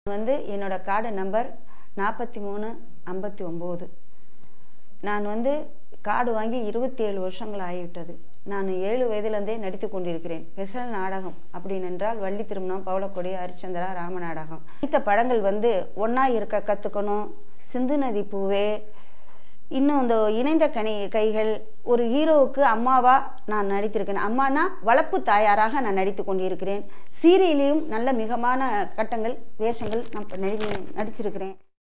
வந்து என்னோட card number நாற்பத்தி மூணு ஐம்பத்தி ஒம்பது நான் வந்து கார்டு வாங்கி இருபத்தி ஏழு வருஷங்கள் ஆகிவிட்டது நான் ஏழு வயதிலிருந்தே நடித்து கொண்டிருக்கிறேன் ஸ்பெஷல் நாடகம் அப்படின்னு என்றால் வள்ளி திருமணம் பவளக்கொடி ஹரிச்சந்திரா ராம நாடகம் இந்த படங்கள் வந்து ஒன்றா இருக்க கற்றுக்கணும் சிந்து நதி பூவே இன்னும் இந்த இணைந்த கனி கைகள் ஒரு ஹீரோவுக்கு அம்மாவா நான் நடித்திருக்கேன் அம்மானா வளர்ப்பு தாயாராக நான் நடித்து கொண்டிருக்கிறேன் சீரியலையும் நல்ல மிகமான கட்டங்கள் வேஷங்கள் நான் நடி நடிச்சிருக்கிறேன்